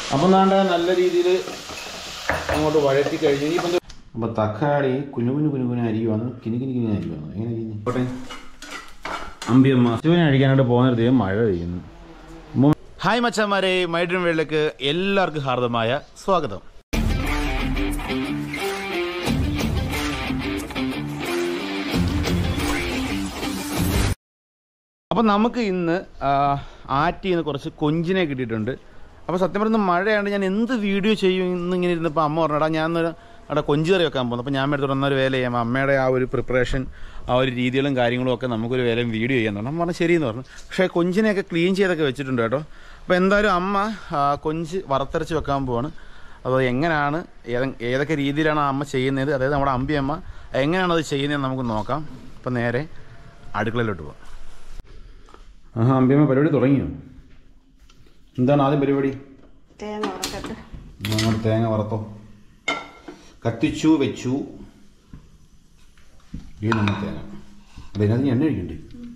അപ്പം നാണ്ട നല്ല രീതിയിൽ അങ്ങോട്ട് വഴറ്റി കഴിഞ്ഞ് ഇനിയിപ്പം അപ്പോൾ തക്കാളി കുഞ്ഞു കുഞ്ഞു കുഞ്ഞു കുഞ്ഞു അരിയുവാണ് കിനി കിനി കിനി അരിയുവാണ് എങ്ങനെ അരിയുന്നു പോട്ടെ അമ്പിയമ്മ ശിവനെ അഴിക്കാനായിട്ട് പോകുന്നിടത്ത് മഴ പെയ്യുന്നു ഹായ് മച്ചന്മാരെ മൈഡ്രീം വേൾഡിലേക്ക് എല്ലാവർക്കും ഹാർദമായ സ്വാഗതം അപ്പം നമുക്ക് ഇന്ന് ആ, ആറ്റിൽ നിന്ന് കുറച്ച് കൊഞ്ചിനെ കിട്ടിയിട്ടുണ്ട് അപ്പോൾ സത്യം പറയുന്ന മഴയാണ്ട് ഞാൻ എന്ത് വീഡിയോ ചെയ്യും ഇന്ന് ഇങ്ങനെ ഇരുന്നപ്പോൾ അമ്മ പറഞ്ഞടാ ഞാൻ അവിടെ കൊഞ്ച് കറി വെക്കാൻ പോകുന്നു അപ്പോൾ ഞാൻ എടുത്ത് വന്നൊരു വേല ചെയ്യാം അമ്മയുടെ ആ ഒരു പ്രിപ്പറേഷൻ ആ ഒരു രീതികളും കാര്യങ്ങളും ഒക്കെ നമുക്കൊരു വേലയും വീഡിയോ ചെയ്യാൻ പറഞ്ഞു അമ്മ പറഞ്ഞു ശരിയെന്ന് പറഞ്ഞു പക്ഷേ കൊഞ്ചിനെയൊക്കെ ക്ലീൻ ചെയ്തൊക്കെ വെച്ചിട്ടുണ്ട് കേട്ടോ അപ്പോൾ എന്തായാലും അമ്മ ആ, കൊഞ്ച് വറുത്തരച്ച് വെക്കാൻ പോവാണ് അപ്പോൾ എങ്ങനെയാണ് ഏത- ഏതൊക്കെ രീതിയിലാണ് ആ അമ്മ ചെയ്യുന്നത് അതായത് നമ്മുടെ അമ്പി അമ്മ എങ്ങനെയാണ് അത് ചെയ്യുന്നതെന്ന് നമുക്ക് നോക്കാം അപ്പോൾ നേരെ അടുക്കളയിലോട്ട് പോകാം ആഹാ അമ്പിയമ്മ പരിപാടി തുടങ്ങിയോ എന്താണ് ആദ്യം പരിപാടി തേങ്ങ വറക്കട്ട് ഞങ്ങൾ തേങ്ങ വറുത്തോ കത്തിച്ചു വെച്ചു ഈ നമ്മൾ തേങ്ങ അതിനകത്ത് ഞാൻ എണ്ണ ഒഴിക്കണ്ടേ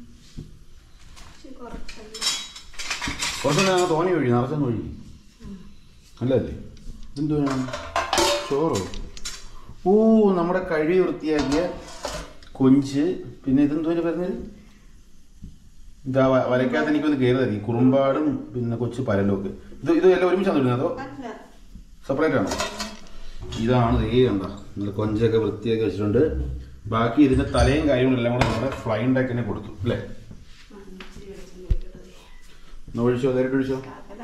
കുറച്ച് തേങ്ങ തോനെ ഒഴി നിറച്ചൊന്നും ഒഴി അല്ലല്ലേ എന്തുവാണ് ചോറോ ഓ നമ്മുടെ കഴി വൃത്തിയാക്കിയ കൊഞ്ച് പിന്നെ ഇതെന്തുവാ പറഞ്ഞത് ഇതാ വ- വരയ്ക്കകത്ത് എനിക്കൊന്ന് കയറി കുറുമ്പാടും പിന്നെ കൊച്ചു പരലും ഒക്കെ ഇത് ഇത് എല്ലാം ഒരുമിച്ചാണ് ഇടുന്നത് അതോ സെപ്പറേറ്റ് ആണോ ഇതാണ് ദേ കണ്ട നല്ല കൊഞ്ചൊക്കെ വൃത്തിയാക്കി വെച്ചിട്ടുണ്ട് ബാക്കി ഇതിന്റെ തലയും കാര്യങ്ങളും എല്ലാം കൂടെ നമ്മുടെ ഫ്ലൈൻ ഡെക്കിനെ കൊടുത്തു അല്ലേ ഒന്ന് ഒഴിച്ചോ നേരിട്ട് ഒഴിച്ചോ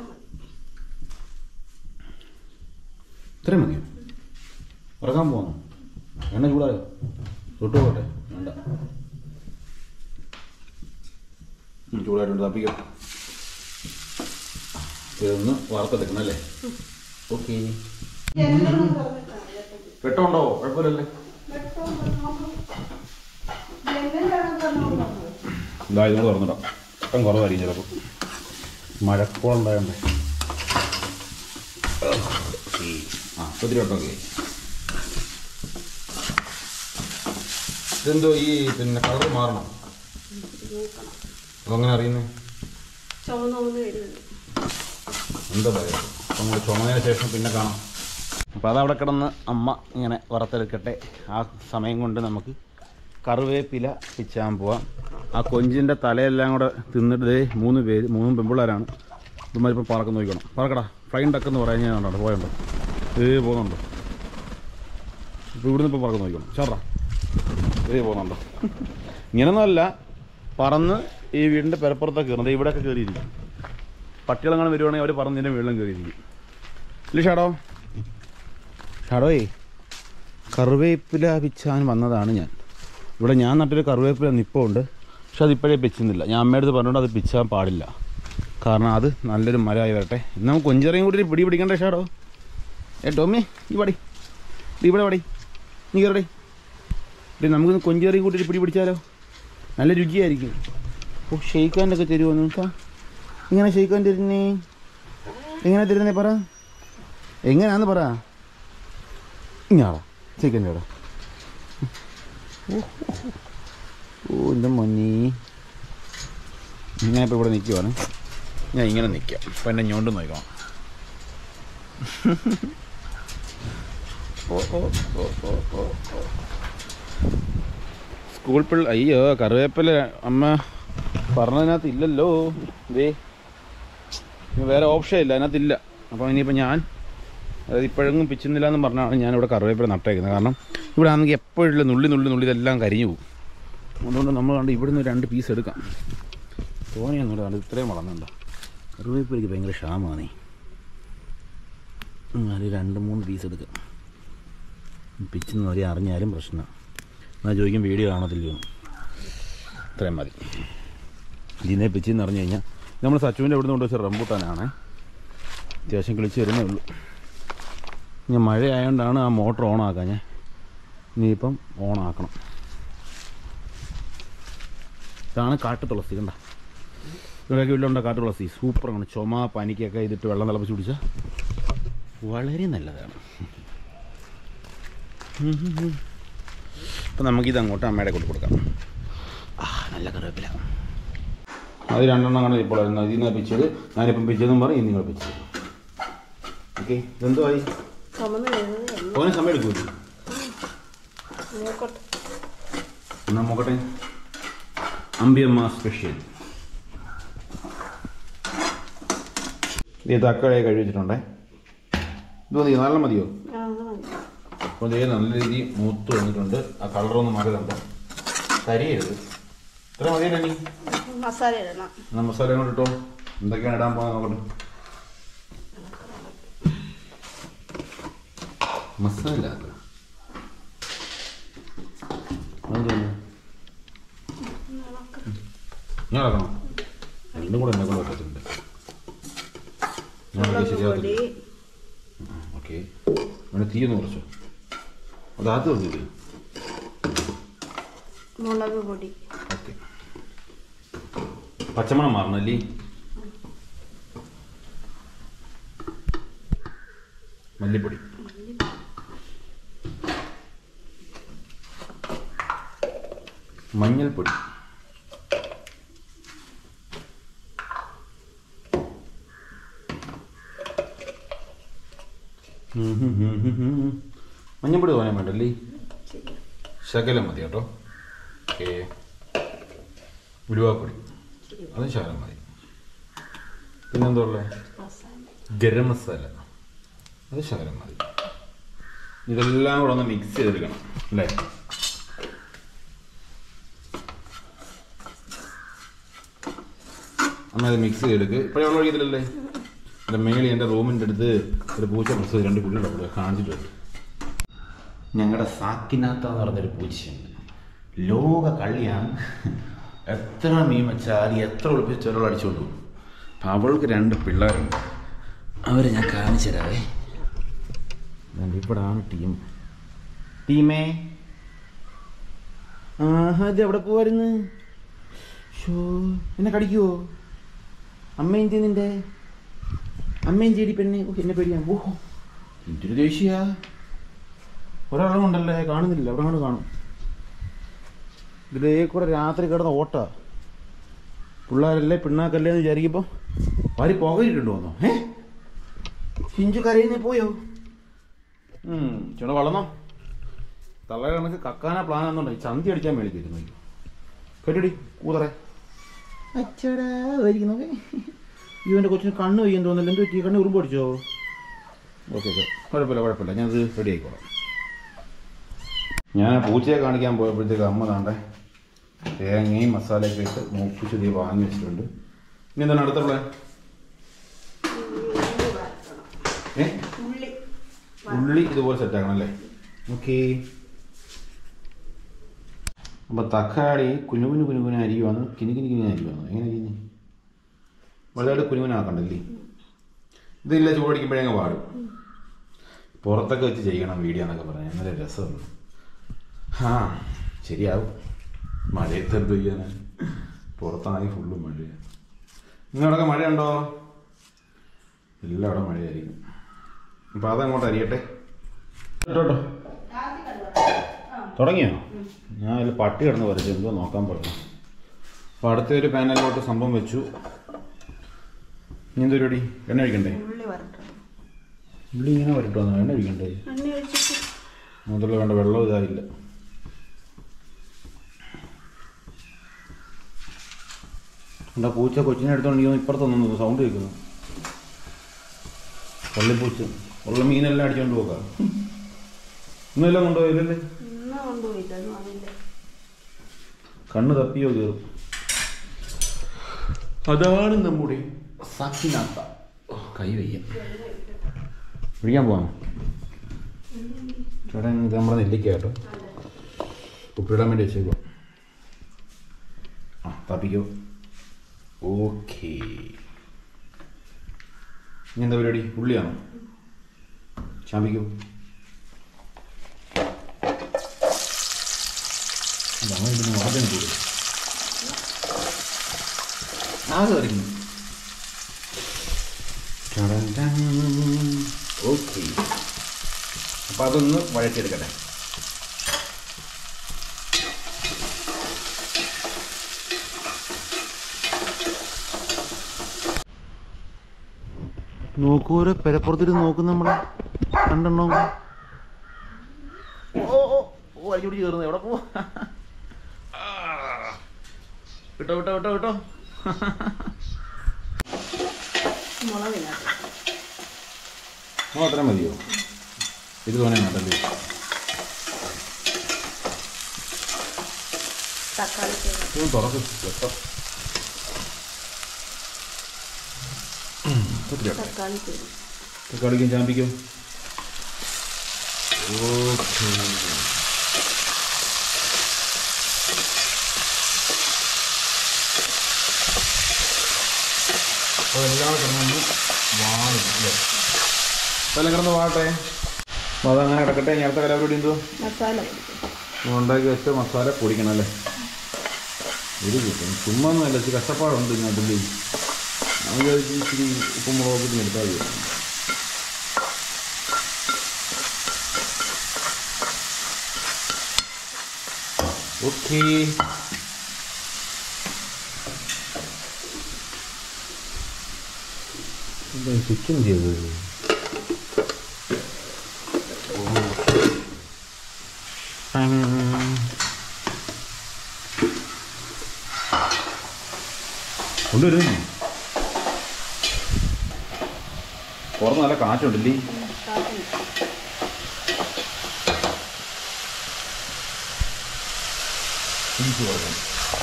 ഇത്രയും മതിയോ ഉറങ്ങാൻ പോകണം എണ്ണ ചൂടായോ തൊട്ട് പോട്ടെ വേണ്ട ഉം, ചൂടായിട്ടുണ്ട് തപ്പിക്കോ ഇതൊന്ന് വാർത്തെടുക്കണം അല്ലേ ഓക്കെ വെട്ടമുണ്ടോ കുഴപ്പമില്ലല്ലേ ഇതാ ഇതുകൊണ്ട് തുറന്നിടാം വെട്ടം കുറവായിരിക്കും ചിലപ്പോൾ മഴക്കോളം ഉണ്ടായണ്ടേ ആ ഒത്തിരി വെട്ടമൊക്കെ ഇതെന്തോ ഈ പിന്നെ കളർ മാറണം അതെങ്ങനെ അറിയുന്നേ ചുവന്നോന്ന് വരുന്നത് എന്താ പറയുക അപ്പം നമ്മൾ ചുമന്നതിന് ശേഷം പിന്നെ കാണാം അപ്പോൾ അതവിടെ കിടന്ന് അമ്മ ഇങ്ങനെ വറുത്തെടുക്കട്ടെ ആ സമയം കൊണ്ട് നമുക്ക് കറിവേപ്പില പിച്ചാൻ പോവാം ആ കൊഞ്ചിൻ്റെ തലയെല്ലാം കൂടെ തിന്നിട്ട് ദേ മൂന്ന് പേര് മൂന്നും പെമ്പിള്ളേരാണ് ഇതുമാതിരി ഇപ്പം പറക്കം നോക്കണം പറക്കടാ ഫ്ലൈൻ ഡക്കെന്ന് പറയാൻ ഞാൻ കണ്ടോ പോയുണ്ടോ ഏ പോകുന്നുണ്ടോ ഇപ്പോൾ ഇവിടുന്ന് ഇപ്പോൾ പറക്കം നോക്കണം ചേട്ടാ ഏ പോകുന്നുണ്ടോ ഇങ്ങനൊന്നുമല്ല പറന്ന് ഈ വീടിൻ്റെ പെരപ്പുറത്തൊക്കെ കയറുന്നത് ഇവിടെയൊക്കെ കയറിയിരിക്കും പട്ടികളങ്ങനെ വരുവാണെങ്കിൽ അവർ പറന്നതിൻ്റെ വെള്ളം കയറിയിരിക്കും ഇല്ല ഷാഡോ ഷാഡോയേ കറിവേപ്പില പിച്ചാൻ വന്നതാണ് ഞാൻ ഇവിടെ ഞാൻ നട്ടൊരു കറിവേപ്പില നിപ്പമുണ്ട് പക്ഷെ അതിപ്പോഴേ പിച്ചുന്നില്ല ഞാൻ അമ്മയുടെ അടുത്ത് പറഞ്ഞുകൊണ്ട് അത് പിച്ചാൻ പാടില്ല കാരണം അത് നല്ലൊരു മരമായി വരട്ടെ ഇന്ന് നമുക്ക് കൊഞ്ചറിയും കൂടി ഒരു പിടി പിടിക്കണ്ടേ ഷാഡോ ഏ ടോമി ഈ പടി ദേ ഇവിടെ പടി നീ കയറടി ഡേ നമുക്കിന്ന് കൊഞ്ചറിയും കൂട്ടി ഒരു പിടി പിടിച്ചാലോ നല്ല രുചിയായിരിക്കും ഓ ഷെയ്ക്കാൻ്റെ ഒക്കെ തരുമോ നോക്കാം ഇങ്ങനെ ഷെയ്ക്കാൻ തരുന്നേ എങ്ങനെ തരുന്നേ പറ എങ്ങനെയാന്ന് പറ ഇങ്ങാടാ ഷെയ്ക്കാൻ ചേടാ ഓ എൻ്റെ മൊന്നി ഞാൻ ഇപ്പോൾ ഇവിടെ നിൽക്കുവാണ് ഞാൻ ഇങ്ങനെ നിൽക്കാം അപ്പം എന്നെ ഞോണ്ട് നോക്കണം ഓ ഓ ഓ ഓ ഓ ഓ സ്കൂൾ പിള്ള അയ്യോ കറിവേപ്പില അമ്മ പറഞ്ഞതിനകത്ത് ഇല്ലല്ലോ ദേ ഇനി വേറെ ഓപ്ഷൻ ഇല്ല അതിനകത്തില്ല അപ്പോൾ ഇനിയിപ്പോൾ ഞാൻ അതായത് ഇപ്പോഴെങ്ങും പിച്ചുന്നില്ല എന്ന് പറഞ്ഞാണ് ഞാനിവിടെ കറിവേപ്പില നട്ടേക്കുന്നത് കാരണം ഇവിടെ ആണെങ്കിൽ എപ്പോഴും നുള്ളി നുള്ളി നുള്ളി ഇതെല്ലാം കരിഞ്ഞു പോകും അതുകൊണ്ട് നമ്മൾ കണ്ട് ഇവിടുന്ന് രണ്ട് പീസ് എടുക്കാം തോന്നിയൊന്നുമില്ല കണ്ട് ഇത്രയും വളർന്നുണ്ടോ കറിവേപ്പിലേക്ക് ഭയങ്കര ക്ഷാമമാണ് അത് രണ്ട് മൂന്ന് പീസ് എടുക്കാം പിച്ചെന്ന് അവർ അറിഞ്ഞാലും പ്രശ്നമാണ് എന്നാൽ ചോദിക്കും വീഡിയോ കാണത്തില്ലയോ ഇത്രയും മതി ഇതിനെ പിച്ചെന്ന് പറഞ്ഞു കഴിഞ്ഞാൽ നമ്മൾ സച്ചുവിൻ്റെ ഇവിടുന്ന് കൊണ്ടുവച്ച റംബൂട്ടാനാണ് അത്യാവശ്യം കിളിച്ച് വരുന്നേ ഉള്ളൂ ഞാൻ മഴ ആയതുകൊണ്ടാണ് ആ മോട്ടർ ഓൺ ആക്കാൻ ഞാൻ ഇനിയിപ്പം ഓൺ ആക്കണം ഇതാണ് കാട്ടു തുളസി കണ്ട ഇവിടെയൊക്കെ വീട്ടിലുണ്ട് കാട്ടു തുളസി സൂപ്പറാണ് ചുമ പനിക്കൊക്കെ ഇതിട്ട് വെള്ളം തിളപ്പിച്ച് കുടിച്ചാൽ വളരെ നല്ലതാണ് അപ്പം നമുക്കിത് അങ്ങോട്ട് അമ്മയുടെ കൊണ്ട് കൊടുക്കാം ആ നല്ല കറിവേപ്പില അത് രണ്ടെണ്ണം കാണും ഇപ്പോൾ ഇതിൽ നിന്ന് പിച്ചത് ഞാനിപ്പം പിച്ചതെന്നും പറയും നിങ്ങൾ പിച്ചത് ഓക്കെ ഇതെന്തുമായി ചുമന്ന് വരുന്നതേ ഉള്ളൂ അവന് സമയം എടുക്കൂല നോക്കട്ടെ എന്നാ നോക്കട്ടെ അമ്പിയമ്മ സ്പെഷ്യൽ ഇത് തക്കാളിയെ കഴുകി വെച്ചിട്ടുണ്ടേ ഇത് മതിയോ നല്ല മതിയോ ആ അത് മതി അപ്പോൾ ഇത് നല്ല രീതിയിൽ മൂത്ത് വന്നിട്ടുണ്ട് ആ കളറൊന്നും മാറി കണ്ടോ കരിയരുത് ഇത്ര മതിയല്ലോ നീ മസാല ഇടണം എന്നാ മസാല കൊണ്ട് ഇട്ടോ എന്തൊക്കെയാണ് ഇടാൻ പോകുന്നത് നോക്കട്ടെ മസാല അതെന്തോന്നു ഞാൻ ഇളക്കണം രണ്ടും കൂടെ എന്നെ കൊണ്ട് പറ്റത്തില്ല ഞാൻ മുളക് ശരിയാകത്തില്ല പൊടി ഓക്കെ അങ്ങനെ തീ ഒന്ന് കുറച്ചോ അത് ആദ്യം വന്നില്ലേ മുളക് പൊടി ഓക്കെ പച്ചമണം മാറണല്ലേ മല്ലിപ്പൊടി മഞ്ഞൾപ്പൊടി ഉം ഹും ഹും ഹും ഹും. മഞ്ഞൾപ്പൊടി തോന്നാൻ വേണ്ടല്ലേ ശരി ശകലം മതി കേട്ടോ ഓക്കെ ഉലുവാപ്പൊടി ശരി അത് ശകലം മതി പിന്നെന്താ ഉള്ളത് മസാല ഗരം മസാല അത് ശകലം മതി ഇതെല്ലാം കൂടെ ഒന്ന് മിക്സ് ചെയ്തെടുക്കണം അല്ലേ അമ്മ അത് മിക്സ് ചെയ്തെടുക്ക് ഇപ്പോഴേ വെള്ളം ഒഴിക്കത്തില്ലല്ലേ എൻ്റെ മേളി എൻ്റെ റൂമിൻ്റെ അടുത്ത് ഒരു പൂച്ച പ്രസവം രണ്ട് കുട്ടികളുണ്ട് കാണിച്ചിട്ട് വരും ഞങ്ങളുടെ സാക്കിനാത്ത എന്ന് പറഞ്ഞൊരു പൂച്ചയുണ്ട് ലോക കള്ളിയാണ് എത്ര മീൻ വെച്ചാൽ എത്ര ഒളിപ്പിച്ച് ഒരാൾ അടിച്ചോണ്ട് പോകും അപ്പം അവൾക്ക് രണ്ട് പിള്ളേരുണ്ട് അവരെ ഞാൻ കാണിച്ചു തരാവേ ഇവിടാണ് ടീം ടീമേ ആഹാ ഇത് എവിടെ പോവായിരുന്നു ഷോ എന്നെ കടിക്കുവോ അമ്മ എന്ത് നിന്റെ അമ്മയും ചേടി പെണ്ണെ ഓ എന്നെ പേടിയാ ഓ എന്തൊരു ദേഷ്യ ഒരാളും ഉണ്ടല്ലേ കാണുന്നില്ല അവിടെ കൊണ്ട് കാണും ഇതിലേ കൂടെ രാത്രി കിടന്ന ഓട്ട പിള്ളേരല്ലേ പിണ്ണാക്കല്ലേ എന്ന് വിചാരിക്കുമ്പോൾ വാരി പുകയിട്ടുണ്ടോ വന്നോ ഏ ഹിഞ്ചു കരയുന്നേ പോയോ ചേട്ടാ വളർന്നോ തള്ള കണക്ക് കക്കാന പ്ലാൻ ആണെന്നുണ്ടോ ചന്തി അടിക്കാൻ വേണ്ടി തരുന്നു കേട്ടടി കൂതറേ അച്ചടാ വരിക്കുന്നേ ഇവൻ്റെ കൊച്ചിന് കണ്ണ് വയ്യെന്ന് തോന്നില്ല എന്ത് പറ്റി കണ്ണ് ഉറുമ്പ് അടിച്ചോ ഓക്കെ ഓക്കെ കുഴപ്പമില്ല കുഴപ്പമില്ല ഞാനത് റെഡി ആയിക്കോളാം ഞാൻ പൂച്ചയെ കാണിക്കാൻ പോയപ്പോഴത്തേക്ക് അമ്മ താണ്ടേ തേങ്ങയും മസാലയൊക്കെ ഇട്ട് മൂപ്പിച്ച് തീ വാങ്ങി വെച്ചിട്ടുണ്ട് ഇനി എന്താണ് അടുത്ത പ്ലാൻ ഉള്ളി വരട്ടണം ഏ ഉള്ളി ഉള്ളി ഇതുപോലെ സെറ്റ് ആക്കണം അല്ലേ ഓക്കെ അപ്പൊ തക്കാളി കുഞ്ഞു കുഞ്ഞു കുഞ്ഞു കുഞ്ഞു അരിയുവാണ് കിനി കിനി കിനി അരിയുവാണ് എങ്ങനെ ചെയ്യുന്നത് വളരെ കുഞ്ഞുകുഞ്ഞാക്കണ്ടല്ലേ ഇതില്ല ചൂടടിക്കുമ്പോഴേ അങ്ങ് പാടും പുറത്തൊക്കെ വെച്ച് ചെയ്യണം വീഡിയോ എന്നൊക്കെ പറയാം നല്ല രസമുണ്ട് ആ ശരിയാവും മഴയത്ത് എന്ത് ചെയ്യാനാ പുറത്താണെങ്കിൽ ഫുള്ളും മഴയാണ് നിങ്ങളവിടെ മഴയുണ്ടോ എല്ലാവിടെ മഴയായിരിക്കും അപ്പം അതങ്ങോട്ട് അരിയട്ടെ കേട്ടോ തുടങ്ങിയോ ഞാൻ അതിൽ പട്ടി കിടന്ന് വരച്ചു എന്തോ നോക്കാൻ പറഞ്ഞു അപ്പോൾ അടുത്ത ഒരു പാനലിലോട്ട് സംഭവം വെച്ചു ഇനി എന്തൊരു പരിപാടി എണ്ണ ഒഴിക്കണ്ടേ ഉള്ളി വരട്ടണം ഉള്ളി ഇങ്ങനെ വരട്ടോ എണ്ണ ഒഴിക്കണ്ടേ എണ്ണ ഒഴിച്ചിട്ട് മുതൽ വേണ്ട വെള്ളം ഇതായില്ല എന്താ പൂച്ച കൊച്ചിനെ എടുത്തോണ്ട് ഇപ്പുറത്തൊന്നും സൗണ്ട് കേൾക്കുന്നു പള്ളിപ്പൂച്ച ഉള്ള മീനെല്ലാം അടിച്ചോണ്ട് പോകാം ഇന്നെല്ലാം കൊണ്ടുപോയില്ലല്ലേ ഇന്ന് കൊണ്ടുപോയില്ല ഒന്നും അറിയില്ല കണ്ണ് തപ്പിയോ കയറും അതാണ് നമ്മുടെ സാക്കിനാത്ത ഓ, കൈ വയ്യ പിടിക്കാൻ പോവാം ചേട്ടൻ ഇത് നമ്മുടെ നെല്ലിക്ക കേട്ടോ ഉപ്പിടാൻ വേണ്ടി വെച്ചേക്കുക ആ തപ്പിക്കോ ഓക്കേ ഇനി എന്താ പരിപാടി ഉള്ളിയാണോ ചാമ്പിക്കോ അതാണ് ഇതിന് വാദന ചെയ്തത് ആകെ വരയ്ക്കുന്നു ഓക്കെ അപ്പം അതൊന്ന് വഴറ്റിയെടുക്കട്ടെ നോക്കൂരെ പെരപ്പുറത്തിട്ട് നോക്കും നമ്മളെ രണ്ടെണ്ണോ ഓ ഓ ഓ അടിച്ചു പിടിച്ച് കയറുന്നു എവിടെ പോ വിട്ടോ വിട്ടോ വിട്ടോ വിട്ടോ മുളകിനകത്ത് ഓ അത്രയും മതിയോ ഇത് തോനെ വേണ്ടല്ലേ തക്കാളി ചേർത്ത് ഇത് തുറക്ക് വെട്ടോ തക്കാളി ചേർത്ത് തക്കാളിക്കും ചാമ്പിക്കും ഓക്കെ അപ്പോൾ എല്ലാം കിടന്നു വാടും അല്ലേ അപ്പോൾ എല്ലാം കിടന്ന് വാട്ടെ അപ്പോൾ അതങ്ങനെ കിടക്കട്ടെ ഇനി അടുത്ത കലാപരിപാടി എന്തോ മസാല പിടിക്കും ഉണ്ടാക്കി വെച്ച മസാല പൊടിക്കണം അല്ലേ ഇത് കിട്ടും ചുമ്മാ ഒന്നുമല്ല ഇച്ചിരി കഷ്ടപ്പാടുണ്ട് ഇതിനകത്തില്ലേ ഞാൻ വിചാരിച്ചു ഇച്ചിരി ഉപ്പും മുളകൊക്കെ ഇട്ട് എടുത്താൽ മതി ഓക്കേ എന്താ സ്വിച്ചും ചെയ്തത് കൊണ്ടുവരുന്നു പുറത്ത് നല്ല കാറ്റുണ്ടല്ലേ കാട്ടും തിരിച്ചു കൊടുക്കണം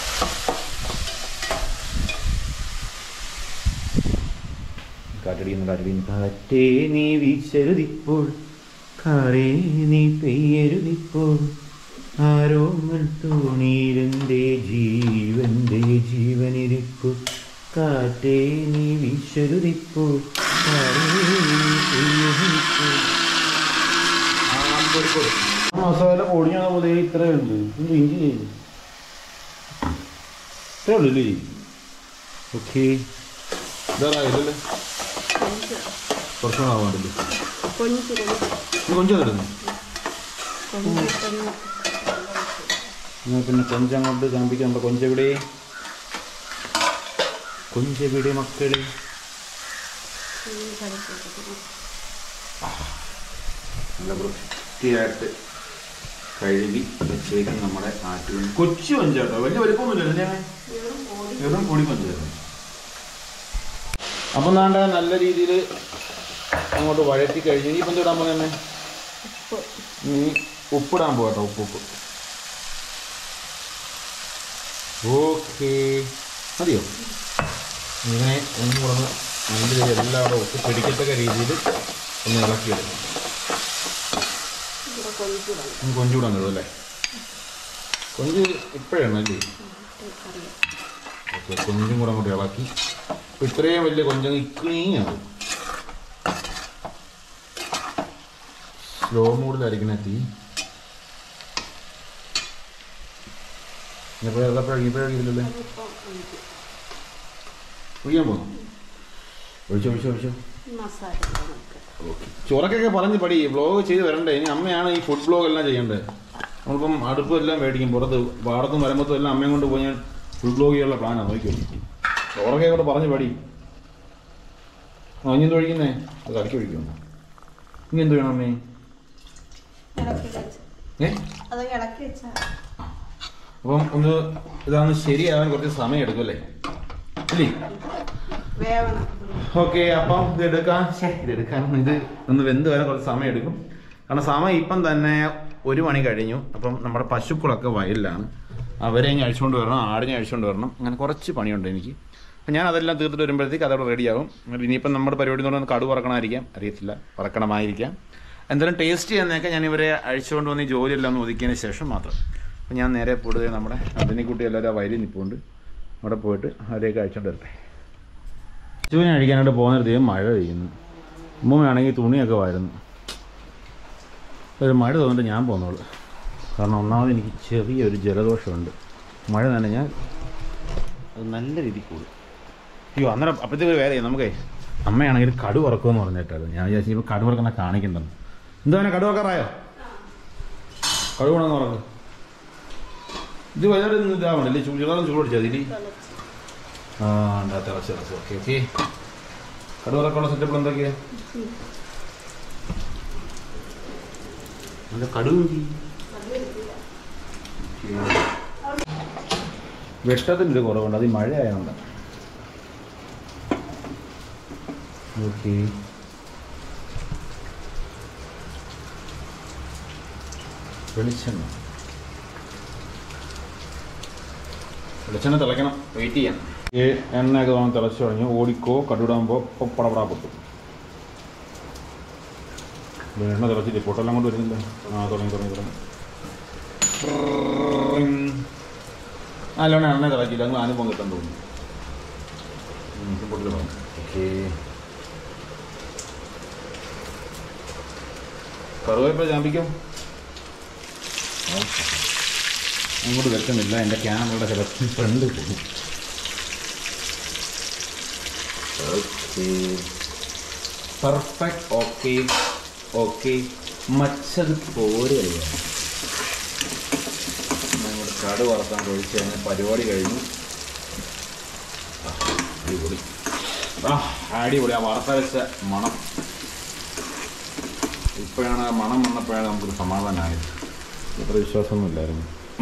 കാറ്റടിക്കുന്നു കാറ്റടിക്കുന്നു കാറ്റേ നീ വീശരുതിപ്പോൾ കാറേ നീ പെയ്യരുതിപ്പോൾ ആരോമൽ തോണിയിലെൻ്റെ ജീവന്റെ ജീവനിരിപ്പു കാറ്റേ നീ വീശരുതിപ്പോൾ കാറേ നീ പെയ്യരുതിപ്പോൾ മസാല പൊടിഞ്ഞ പോലെ ഇത്രയുണ്ട് ഇത് ഇഞ്ചി ചെയ്തു ഇത്രേ ഉള്ളൂ ഓക്കെ ഇതാറായില്ലല്ലേ കൊഞ്ച് കുറച്ച് ആവാണ്ടല്ലേ കൊഞ്ച് കൊഞ്ച് ഇത് കൊഞ്ചം തരുന്നു കൊഞ്ചിട്ടൊന്ന് എന്നാൽ പിന്നെ കൊഞ്ചങ്ങോട്ട് കാണിപ്പിക്കാൻ കൊഞ്ചെവിടെ കൊഞ്ചെവിടെ മക്കളെ ഈ കറിക്കൊക്കെ നല്ല വൃത്തിയായിട്ട് കഴുകി വെച്ചേക്കും നമ്മുടെ ആറ്റുകൾ കൊച്ചു കൊഞ്ചാട്ടോ വലിയ വലിപ്പമൊന്നുമില്ല ഞാൻ വെറും പൊടി കൊഞ്ചായിരുന്നു അപ്പം നാണ്ട നല്ല രീതിയിൽ അങ്ങോട്ട് വഴറ്റി കഴിഞ്ഞ് ഇനി ഇപ്പം എന്ത് ഇടാൻ പോകുന്നത് ഉപ്പ് ഇനി ഉപ്പിടാൻ പോകട്ടോ ഉപ്പ് ഉപ്പ് ഓക്കേ മതിയോ ഇങ്ങനെ ഒന്നും കൂടെ ഒന്ന് നല്ല രീതിയിൽ എല്ലാവരും ഒത്ത് പിടിക്കത്തക്ക രീതിയിൽ ഒന്ന് ഇളക്കിയെടുക്കും ഇവിടെ കൊഞ്ച് വേണം ഒന്ന് കൊഞ്ചൂടാൻ കഴിയും അല്ലേ കൊഞ്ച് ഇപ്പോഴാണ് അല്ലേ അറിയാം ഓക്കെ കൊഞ്ചും കൂടെ അങ്ങോട്ട് ഇളക്കി അപ്പോൾ ഇത്രയും വലിയ കൊഞ്ചങ്ങ് ഇക്ലീനാണ് സ്ലോ മോഡിലായിരിക്കണ തീ ഇപ്പോൾ ഏതാപ്പോഴും ഇപ്പോഴല്ലേ അതിപ്പോൾ ഒഴിക്കും ഒഴിയാൻ പോകുന്നു ഒഴിച്ചോ ഒഴിച്ചോ ഒഴിച്ചോ മസാല നമുക്ക് ഓക്കെ ചൊറക്കൊക്കെ പറഞ്ഞ് പടി വ്ളോഗ് ചെയ്ത് വരണ്ടേ ഇനി അമ്മയാണ് ഈ ഫുഡ് വ്ളോഗ് എല്ലാം ചെയ്യേണ്ടത് നമ്മളിപ്പം അടുപ്പും എല്ലാം മേടിക്കും പുറത്ത് പാടത്തും വരമ്പത്തും എല്ലാം അമ്മയും കൊണ്ട് പോയി ഞാൻ ഫുഡ് വ്ളോഗ് ചെയ്യാനുള്ള പ്ലാനാണ് നോക്കിയോ ചോറൊക്കെ കൂടെ പറഞ്ഞ് പടി ആ ഇനി എന്ത് ഒഴിക്കുന്നേ അത് കലക്കി ഒഴിക്കുന്നു ഇനി എന്ത് വേണം അമ്മേ ഇളക്കി വെച്ച് ഏ അത് ഇളക്കി വെച്ചാൽ അപ്പം ഒന്ന് ഇതാന്ന് ശരിയാവാൻ കുറച്ച് സമയം എടുക്കും അല്ലേ അല്ലേ വേവണം ഓക്കെ അപ്പം ഇത് എടുക്കാൻ ശ്ശേ, ഇത് എടുക്കാൻ ഇത് ഒന്ന് വെന്ത് വരാൻ കുറച്ച് സമയം എടുക്കും കാരണം സമയം ഇപ്പം തന്നെ ഒരു മണി കഴിഞ്ഞു അപ്പം നമ്മുടെ പശുക്കളൊക്കെ വയലിലാണ് അവരെ ഞാൻ അഴിച്ചുകൊണ്ട് വരണം ആടിനെ അഴിച്ചുകൊണ്ട് വരണം അങ്ങനെ കുറച്ച് പണിയുണ്ട് എനിക്ക് അപ്പം ഞാൻ അതെല്ലാം തീർത്തിട്ട് വരുമ്പോഴത്തേക്ക് അതവിടെ റെഡിയാവും എന്നിട്ട് ഇനിയിപ്പം നമ്മുടെ പരിപാടി എന്ന് പറഞ്ഞാൽ കടു പറക്കണമായിരിക്കാം അറിയത്തില്ല പറക്കണമായിരിക്കാം എന്തായാലും ടേസ്റ്റ് ചെയ്യുന്നതൊക്കെ ഞാൻ ഇവരെ അഴിച്ചുകൊണ്ട് വന്ന് ഈ ജോലിയെല്ലാം ഒന്ന് ഒതുക്കിയതിന് ശേഷം മാത്രം അപ്പം ഞാൻ നേരെ കൂടുതൽ നമ്മുടെ അതിനെക്കുട്ടി എല്ലാവരും ആ വയലിൽ നിൽപ്പുണ്ട് അവിടെ പോയിട്ട് അവരെയൊക്കെ അഴിച്ചുകൊണ്ട് വരട്ടെ ചൂന അഴിക്കാനായിട്ട് പോകുന്നിടത്തേക്കും മഴ പെയ്യുന്നു ഉമ്മയാണെങ്കിൽ തുണിയൊക്കെ വാരുന്നു ഒരു മഴ തോന്നിട്ട് ഞാൻ പോന്നോളൂ കാരണം ഒന്നാമത് എനിക്ക് ചെറിയൊരു ജലദോഷമുണ്ട് മഴ നനഞ്ഞാൽ അത് നല്ല രീതിയിൽ കൂടും അയ്യോ അന്നേരം അപ്പോഴത്തേക്ക് ഒരു വേറെ നമുക്കേ അമ്മയാണെങ്കിൽ കടു വറക്കുമെന്ന് പറഞ്ഞിട്ടായിരുന്നു ഞാൻ വിചാരിച്ചു ഇപ്പോൾ കടു വറക്കുന്ന കാണിക്കണ്ടെന്ന് എന്താ കടു വറക്കാറായോ കടു വേണമെന്ന് പറഞ്ഞു ഇത് വൈകുന്നേരം ഇതാവണ്ടല്ലേ ചൂടാറും ചൂട് പിടിച്ചാൽ ഇതിൽ ആ ഉണ്ടാ തിളച്ച് തിളച്ച് ഓക്കെ ഓക്കെ കടുവറക്കുള്ള സെറ്റപ്പ് എന്തൊക്കെയാ നല്ല കടുവ് വെട്ടത്തിൻ്റെ ഒരു കുറവുണ്ട് അത് ഈ മഴ ആയതുകൊണ്ട് ഓക്കെ വെളിച്ചെണ്ണ വെളിച്ചെണ്ണ തിളയ്ക്കണം വെയിറ്റ് ചെയ്യാം ഈ എണ്ണയൊക്കെ നമ്മൾ തിളച്ച് കഴിഞ്ഞ് ഓടിക്കോ കടുവിടാകുമ്പോൾ പടപടാ പൊട്ടും ഇത് എണ്ണ തിളച്ചിട്ട് പൊട്ടെല്ലാം കൊണ്ട് വരുന്നില്ല ആ തുടങ്ങി തുടങ്ങി തുടങ്ങി നല്ലോണം എണ്ണ തിളക്കില്ല അങ്ങ് അനുഭവം കിട്ടാൻ തോന്നുന്നു പൊട്ടിൽ ഓക്കെ കറുവേപ്പ ചാമ്പിക്കും അങ്ങോട്ട് വെക്കുന്നില്ല എൻ്റെ ക്യാമറയുടെ ചില ഫ്രണ്ട് പോകും പെർഫെക്റ്റ് ഓക്കെ ഓക്കെ മച്ചത് പോരുകയാണ് നമ്മുടെ കടു വറുക്കാൻ ഒഴിച്ച് കഴിഞ്ഞാൽ പരിപാടി കഴിഞ്ഞു ആ, അടിപൊളി ആ അടിപൊളി ആ വറുത്ത വെച്ച മണം ഇപ്പോഴാണ് ആ മണം വന്നപ്പോഴാണ് നമുക്കൊരു സമാധാനമായത് അത്ര വിശ്വാസമൊന്നുമില്ലായിരുന്നു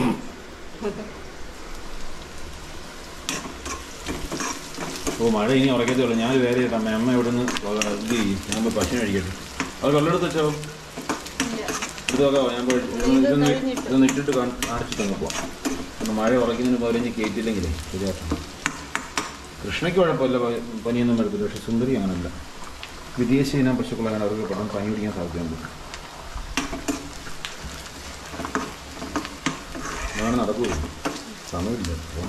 ഓ മഴ ഇനി ഉറക്കത്തേ ഉള്ളൂ ഞാൻ വേറെ ചെയ്യട്ടെ അമ്മ അമ്മ ഇവിടെ നിന്ന് ഇത് ചെയ്യും ഞാൻ പോയി ഭക്ഷണം കഴിക്കട്ടെ അത് വെള്ളമെടുത്ത് വെച്ചോ ഇത് നോക്കാവോ ഞാൻ പോയി ഇതൊന്ന് ഇതൊന്ന് ഇട്ടിട്ട് കാണി- കാണിച്ചിട്ട് അങ്ങ് പോവാം ഒന്ന് മഴ ഉറക്കുന്നതിന് പതിനഞ്ച് കയറ്റില്ലെങ്കിലേ ശരിയാക്കാം കൃഷ്ണയ്ക്ക് കുഴപ്പമില്ല പ- പനിയൊന്നും വരത്തില്ല പക്ഷെ സുന്ദരി അങ്ങനല്ല വിദേശ ഇനം പശുക്കളാണ് അവർക്ക് പെട്ടെന്ന് പനി പിടിക്കാൻ സാധ്യതയുണ്ട് അങ്ങനെ നടക്കൂ സമയമില്ല അപ്പം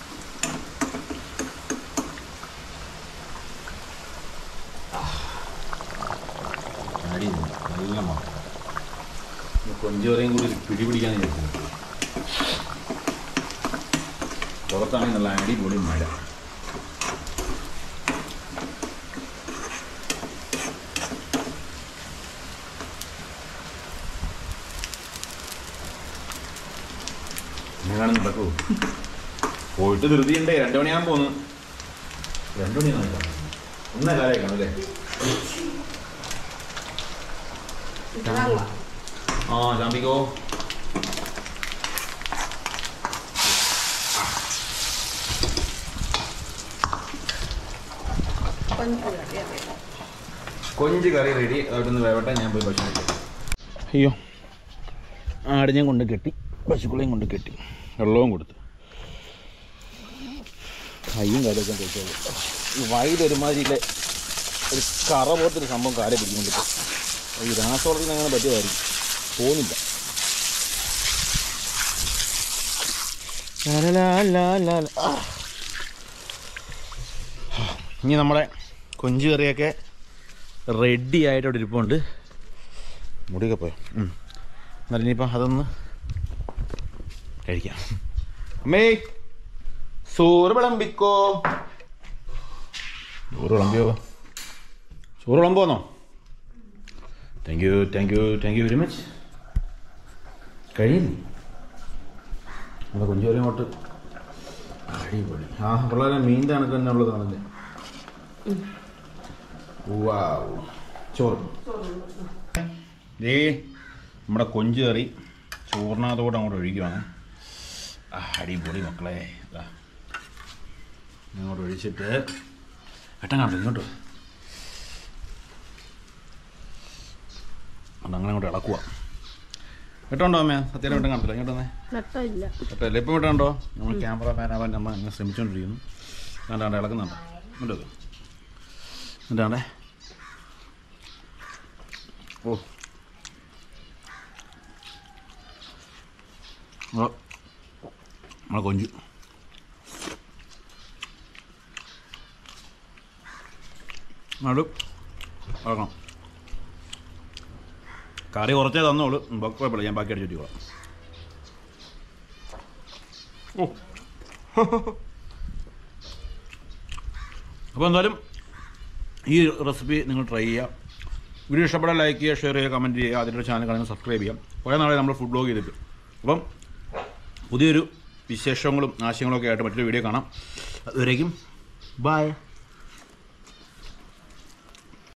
അടി നല്ല മണം കൊഞ്ചോറയും കൂടി പിടി പിടിക്കാൻ വിചാരിച്ചു പുറത്താണെങ്കിൽ നല്ല അടിപൊളി മഴ എങ്ങനെയാണ് നടക്കൂ പോയിട്ട് ധൃതിയുണ്ടേ രണ്ടു മണിയാകുമ്പോൾ പോന്നു രണ്ടു മണിയാണ് ഒന്നേ കാലമായി കാണുമല്ലേ ഇതാങ്ങോ ആ ചാമ്പിക്കോ കൊഞ്ച് കറി അതെ കൊഞ്ച് കറി റെഡി അതൊന്ന് വേവട്ടെ ഞാൻ പോയി ഭക്ഷണം കഴിക്കാം അയ്യോ ആടിനെയും കൊണ്ട് കെട്ടി പശുക്കളെയും കൊണ്ട് കെട്ടി വെള്ളവും കൊടുത്തു കയ്യും കാലൊക്കെ കഴിച്ചോളൂ ഈ വൈഡ് ഒരുമാതിരിയിലെ ഒരു കറ പോലത്തെ ഒരു സംഭവം കാലെ പിടിക്കുന്നുണ്ട് ഈ രാസവളത്തിന് അങ്ങനെ പറ്റിയതായിരിക്കും പോകുന്നില്ല ലാലാലാലാലാ. ആ. ഇനി നമ്മുടെ കൊഞ്ച് കറിയൊക്കെ റെഡി ആയിട്ട് അവിടെ ഇരിപ്പുണ്ട് മുടിയൊക്കെ പോയോ ഉം. എന്നാലും ഇനിയിപ്പം അതൊന്ന് കഴിക്കാം അമ്മേ ചോറ് വിളമ്പിക്കോ ചോറ് വിളമ്പിയോ ചോറ് വിളമ്പോന്നോ thank you thank you thank you very much കഴിയില്ലേ നമ്മുടെ കൊഞ്ചോറി അങ്ങോട്ട് അടിപൊളി ആ വളരെ മീൻ്റെ കണക്ക് തന്നെ ഉള്ളതാണല്ലേ വാവ് ചോറ് ദേ നമ്മുടെ കൊഞ്ച് കറി ചോറിനകത്തോടെ അങ്ങോട്ട് ഒഴിക്കുവാണ് ആ, അടിപൊളി മക്കളെ ഇതാ ഇങ്ങോട്ട് ഒഴിച്ചിട്ട് ഏട്ടൻ കണ്ടോ ഇങ്ങോട്ട് വാ. അത് അങ്ങനെ അങ്ങോട്ട് ഇളക്കുക കേട്ടോണ്ടോ അമ്മ സത്യം വട്ടം കണ്ടില്ല ഇങ്ങോട്ട് വന്നേ നട്ടമില്ല കേട്ടല്ലേ ഇപ്പം വിട്ടുണ്ടോ നമ്മൾ ക്യാമറ മാനാവാൻ നമ്മൾ അങ്ങനെ ശ്രമിച്ചുകൊണ്ടിരിക്കുന്നു കണ്ടാണ്ട് ഇളക്കുന്നുണ്ടോ ഇങ്ങോട്ട് വെക്ക്. എന്നിട്ടാണ്ടേ ഓ ഓ നമ്മളെ കൊഞ്ചു നടു ഇളക്കണം കറി കുറച്ചേ തന്നോളൂ ഉം, ബാക്കി കുഴപ്പമില്ല ഞാൻ ബാക്കി അടിച്ചിട്ടിക്കോളാം ഓ അപ്പോൾ എന്തായാലും ഈ റെസിപ്പി നിങ്ങൾ ട്രൈ ചെയ്യുക വീഡിയോ ഇഷ്ടപ്പെടാൻ ലൈക്ക് ചെയ്യുക ഷെയർ ചെയ്യുക കമൻറ്റ് ചെയ്യുക അതിൻ്റെ ചാനൽ കാണുമ്പോൾ സബ്സ്ക്രൈബ് ചെയ്യാം കുറേ നാളെ നമ്മൾ ഫുഡ് ബ്ലോഗ് ചെയ്തിട്ട് അപ്പം പുതിയൊരു വിശേഷങ്ങളും ആശയങ്ങളൊക്കെ ആയിട്ട് മറ്റൊരു വീഡിയോ കാണാം അതുവരേക്കും ബൈ